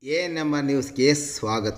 A ನಮ್ಮ ನ್ಯೂಸ್ಗೆ ಸ್ವಾಗತ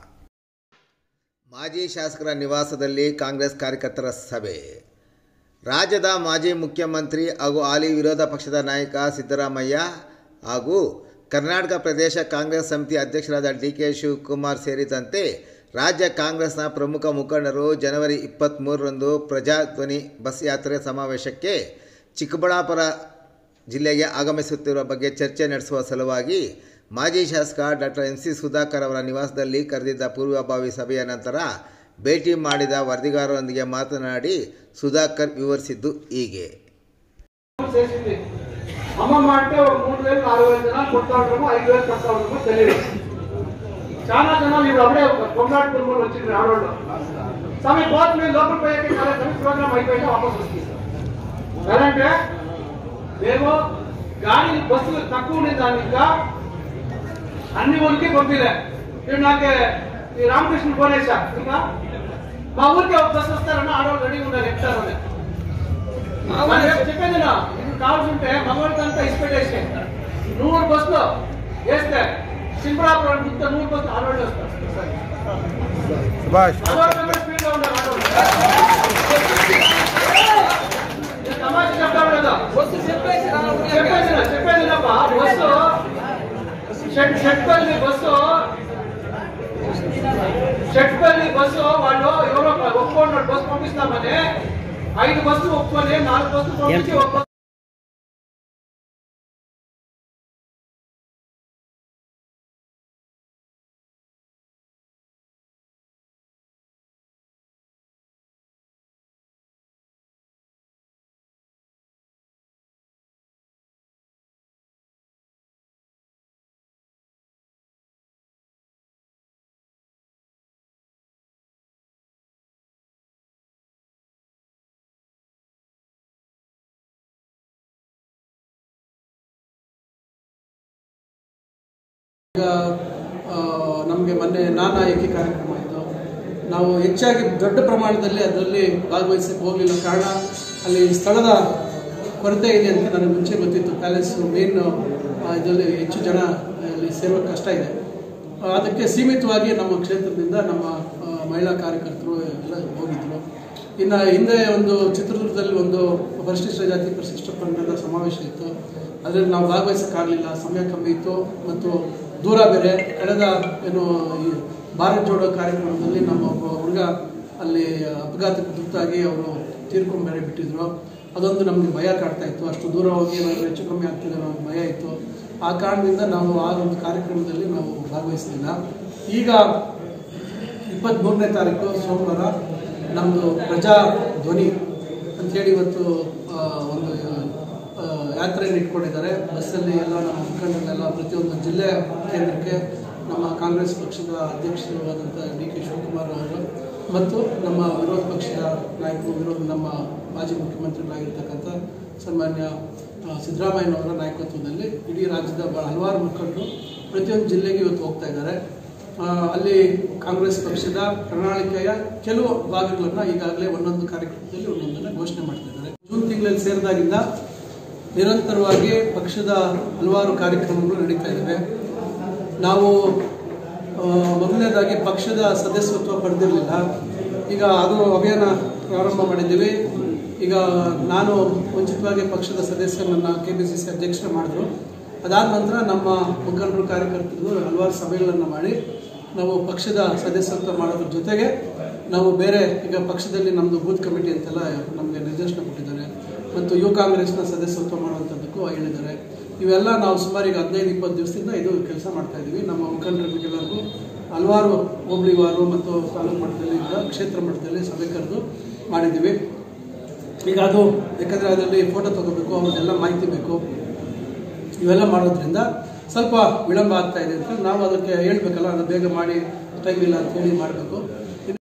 ಮಾಜಿ ಶಾಸಕರ ನಿವಾಸದಲ್ಲಿ ಕಾಂಗ್ರೆಸ್ ಕಾರ್ಯಕರ್ತರ ಸಭೆ ರಾಜ್ಯದ ಮಾಜಿ ಮುಖ್ಯಮಂತ್ರಿ ಹಾಗೂ ಹಾಲಿ ವಿರೋಧ ಪಕ್ಷದ ನಾಯಕ ಸಿದ್ದರಾಮಯ್ಯ ಹಾಗೂ ಕರ್ನಾಟಕ ಪ್ರದೇಶ ಕಾಂಗ್ರೆಸ್ ಸಮಿತಿ ಅಧ್ಯಕ್ಷರಾದ ಡಿ ಕೆ ಶಿವಕುಮಾರ್ ಸೇರಿದಂತೆ ರಾಜ್ಯ ಕಾಂಗ್ರೆಸ್ನ ಪ್ರಮುಖ ಮುಖಂಡರು ಜನವರಿ ಇಪ್ಪತ್ತ್ಮೂರರಂದು ಪ್ರಜಾಧ್ವನಿ ಬಸ್ ಯಾತ್ರೆ ಸಮಾವೇಶಕ್ಕೆ ಚಿಕ್ಕಬಳ್ಳಾಪುರ ಜಿಲ್ಲೆಗೆ ಆಗಮಿಸುತ್ತಿರುವ ಬಗ್ಗೆ ಚರ್ಚೆ ನಡೆಸುವ ಸಲುವಾಗಿ ಮಾಜಿ ಶಾಸಕ ಡಾಕ್ಟರ್ ಎನ್ ಸಿ ಸುಧಾಕರ್ ಅವರ ನಿವಾಸದಲ್ಲಿ ಕರೆದಿದ್ದ ಪೂರ್ವಭಾವಿ ಸಭೆಯ ನಂತರ ಭೇಟಿ ಮಾಡಿದ ವರದಿಗಾರರೊಂದಿಗೆ ಮಾತನಾಡಿ ಸುಧಾಕರ್ ವಿವರಿಸಿದ್ದು ಹೀಗೆ చేసింది అమ్మమ్మ అంటే ఒక మూడు వేలు నాలుగు వేలు జనాలు కొడతా ఉంటాము ఐదు వేలు కడతా ఉంటాము తెలియదు చాలా జనాలు ఇప్పుడు అప్పుడే కొమ్మాటి కుటుంబాలు వచ్చింది ఆడవాళ్ళు సమయం పోతు మేము లోపల పోయాక చాలా సమయం ప్రోగ్రామ్ అయిపోయాక వాపస్ వస్తుంది ఎలాంటే మేము గాడి బస్సులు తక్కువ ఉండే దాని ఇంకా అన్ని ఊరికి పంపిలే ఇప్పుడు నాకు ఈ రామకృష్ణ ఫోన్ వేసా ఇంకా మా ఊరికి ఒక బస్సు వస్తారని ఆడవాళ్ళు రెడీ ఉన్నారు ఎక్కుతారని మరి రేపు చెప్పేది నా, ఇప్పుడు కావాల్సి ఉంటే మగవాళ్ళకంతా ఇసి పెట్టేసి నూరు బస్సులు వేస్తే సింపరాపురం గుర్త నూరు బస్సులు ఆడవాళ్ళు వస్తారు మగవాళ్ళకంతా స్పీడ్గా ఉండాలి ఆడవాళ్ళు. నేను తమాషా చెప్తాను కదా చెప్పేసి నా, చెప్పేది నాపా, బస్సు షెట్ షెట్పల్లి బస్సు షెట్పల్లి బస్సు వాళ్ళు ఎవరో ఒప్పుకున్నాడు బస్సు పంపిస్తామని ఐదు బస్సులు ఒప్పుకొని నాలుగు బస్సులు పంపించి ఒక బస్సు ಈಗ ನಮಗೆ ಮೊನ್ನೆ ನಾನಾಯಕಿ ಕಾರ್ಯಕ್ರಮ ಆಯಿತು ನಾವು ಹೆಚ್ಚಾಗಿ ದೊಡ್ಡ ಪ್ರಮಾಣದಲ್ಲಿ ಅದರಲ್ಲಿ ಭಾಗವಹಿಸಕ್ಕೆ ಹೋಗಲಿಲ್ಲ ಕಾರಣ ಅಲ್ಲಿ ಸ್ಥಳದ ಕೊರತೆ ಇದೆ ಅಂತ ನನಗೆ ಮುಂಚೆ ಗೊತ್ತಿತ್ತು ಪ್ಯಾಲೇಸು ಮೇನ್ ಇದರಲ್ಲಿ ಹೆಚ್ಚು ಜನ ಅಲ್ಲಿ ಸೇರುವ ಕಷ್ಟ ಇದೆ ಆ, ಅದಕ್ಕೆ ಸೀಮಿತವಾಗಿ ನಮ್ಮ ಕ್ಷೇತ್ರದಿಂದ ನಮ್ಮ ಆ, ಮಹಿಳಾ ಕಾರ್ಯಕರ್ತರು ಎಲ್ಲ ಹೋಗಿದ್ರು ಇನ್ನು ಹಿಂದೆ ಒಂದು ಚಿತ್ರದುರ್ಗದಲ್ಲಿ ಒಂದು ಪರಿಶಿಷ್ಟ ಜಾತಿ ಪರಿಶಿಷ್ಟ ಪಂಗಡದ ಸಮಾವೇಶ ಇತ್ತು ಅದರಲ್ಲಿ ನಾವು ಭಾಗವಹಿಸೋಕ್ಕಾಗಲಿಲ್ಲ ಸಮಯ ಕಮ್ಮಿ ಇತ್ತು ಮತ್ತು ದೂರ ಬೇರೆ ಕಳೆದ ಏನು ಈ ಭಾರತ್ ಜೋಡೋ ಕಾರ್ಯಕ್ರಮದಲ್ಲಿ ನಮ್ಮ ಒಬ್ಬ ಹುಡುಗ ಅಲ್ಲಿ ಅಪಘಾತಕ್ಕೆ ತುತ್ತಾಗಿ ಅವರು ತೀರ್ಕೊಂಡು ಬೇರೆ ಬಿಟ್ಟಿದ್ರು ಅದೊಂದು ನಮಗೆ ಭಯ ಕಾಡ್ತಾ ಇತ್ತು ಅಷ್ಟು ದೂರ ಹೋಗಿ ಏನಾದರೂ ಹೆಚ್ಚು ಕಮ್ಮಿ ಆಗ್ತಿದೆ ಅನ್ನೋ ಭಯ ಇತ್ತು ಆ ಕಾರಣದಿಂದ ನಾವು ಆ ಒಂದು ಕಾರ್ಯಕ್ರಮದಲ್ಲಿ ನಾವು ಭಾಗವಹಿಸಲಿಲ್ಲ ಈಗ ಇಪ್ಪತ್ತ್ಮೂರನೇ ತಾರೀಕು ಸೋಮವಾರ ನಮ್ಮದು ಪ್ರಜಾ ಧ್ವನಿ ಅಂತೇಳಿ ಇವತ್ತು ಆ, ಒಂದು ಆ, ಯಾತ್ರೆಯನ್ನು ಇಟ್ಕೊಂಡಿದ್ದಾರೆ ಬಸ್ಸಲ್ಲಿ ಎಲ್ಲ ನಮ್ಮ ಮುಖಂಡರೆಲ್ಲ ಪ್ರತಿಯೊಂದು ಜಿಲ್ಲೆ ಕೇಂದ್ರಕ್ಕೆ ನಮ್ಮ ಕಾಂಗ್ರೆಸ್ ಪಕ್ಷದ ಅಧ್ಯಕ್ಷರಾದಂಥ ಡಿ ಕೆ ಶಿವಕುಮಾರ್ ಅವರು ಮತ್ತು ನಮ್ಮ ವಿರೋಧ ಪಕ್ಷದ ನಾಯಕರು ವಿರೋಧ ನಮ್ಮ ಮಾಜಿ ಮುಖ್ಯಮಂತ್ರಿಗಳಾಗಿರ್ತಕ್ಕಂಥ ಸನ್ಮಾನ್ಯ ಆ, ಸಿದ್ದರಾಮಯ್ಯನವರ ನಾಯಕತ್ವದಲ್ಲಿ ಇಡೀ ರಾಜ್ಯದ ಬ- ಹಲವಾರು ಮುಖಂಡರು ಪ್ರತಿಯೊಂದು ಜಿಲ್ಲೆಗೆ ಇವತ್ತು ಹೋಗ್ತಾ ಇದ್ದಾರೆ ಆ, ಅಲ್ಲಿ ಕಾಂಗ್ರೆಸ್ ಪಕ್ಷದ ಪ್ರಣಾಳಿಕೆಯ ಕೆಲವು ಭಾಗಗಳನ್ನು ಈಗಾಗಲೇ ಒಂದೊಂದು ಕಾರ್ಯಕ್ರಮದಲ್ಲಿ ಒಂದೊಂದನ್ನು ಘೋಷಣೆ ಮಾಡ್ತಿದ್ದಾರೆ ಜೂನ್ ತಿಂಗಳಲ್ಲಿ ಸೇರಿದಾಗಿಂದ ನಿರಂತರವಾಗಿ ಪಕ್ಷದ ಹಲವಾರು ಕಾರ್ಯಕ್ರಮಗಳು ನಡೀತಾ ಇದ್ದಾವೆ ನಾವು ಆ, ಮೊದಲನೇದಾಗಿ ಪಕ್ಷದ ಸದಸ್ಯತ್ವ ಪಡೆದಿರಲಿಲ್ಲ ಈಗ ಅದು ಅಭಿಯಾನ ಪ್ರಾರಂಭ ಮಾಡಿದ್ದೀವಿ ಈಗ ನಾನು ಮುಂಚಿತವಾಗಿ ಪಕ್ಷದ ಸದಸ್ಯರನ್ನ ಕೆ ಪಿ ಸಿ ಸಿ ಅಧ್ಯಕ್ಷರು ಮಾಡಿದ್ರು ಅದಾದ ನಂತರ ನಮ್ಮ ಮುಖಂಡರು ಕಾರ್ಯಕರ್ತರು ಹಲವಾರು ಸಭೆಗಳನ್ನು ಮಾಡಿ ನಾವು ಪಕ್ಷದ ಸದಸ್ಯತ್ವ ಮಾಡೋದ್ರ ಜೊತೆಗೆ ನಾವು ಬೇರೆ ಈಗ ಪಕ್ಷದಲ್ಲಿ ನಮ್ಮದು ಬೂತ್ ಕಮಿಟಿ ಅಂತೆಲ್ಲ ನಮಗೆ ನಿರ್ದೇಶನ ಕೊಟ್ಟಿದ್ದಾರೆ ಮತ್ತು ಯುವ ಕಾಂಗ್ರೆಸ್ನ ಸದಸ್ಯತ್ವ ಮಾಡುವಂಥದ್ದಕ್ಕೂ ಹೇಳಿದ್ದಾರೆ ಇವೆಲ್ಲ ನಾವು ಸುಮಾರು ಈಗ ಹದಿನೈದು ಇಪ್ಪತ್ತು ದಿವಸದಿಂದ ಇದು ಕೆಲಸ ಮಾಡ್ತಾ ಇದ್ದೀವಿ ನಮ್ಮ ಮುಖಂಡರಿಗೆಲ್ಲರಿಗೂ ಹಲವಾರು ಹೋಬಳಿವಾರು ಮತ್ತು ತಾಲೂಕು ಮಟ್ಟದಲ್ಲಿ ಕೂಡ ಕ್ಷೇತ್ರ ಮಟ್ಟದಲ್ಲಿ ಸಭೆ ಕರೆದು ಮಾಡಿದ್ದೀವಿ ಈಗ ಅದು ಯಾಕಂದರೆ ಅದರಲ್ಲಿ ಫೋಟೋ ತಗೋಬೇಕು ಅವ್ರದ್ದೆಲ್ಲ ಮಾಹಿತಿ ಬೇಕು ಇವೆಲ್ಲ ಮಾಡೋದ್ರಿಂದ ಸ್ವಲ್ಪ ವಿಳಂಬ ಆಗ್ತಾ ಇದೆ ಅಂತ ನಾವು ಅದಕ್ಕೆ ಹೇಳ್ಬೇಕಲ್ಲ ಅದು ಬೇಗ ಮಾಡಿ ಟೈಮ್ ಇಲ್ಲ ಅಂತ ಹೇಳಿ ಮಾಡಬೇಕು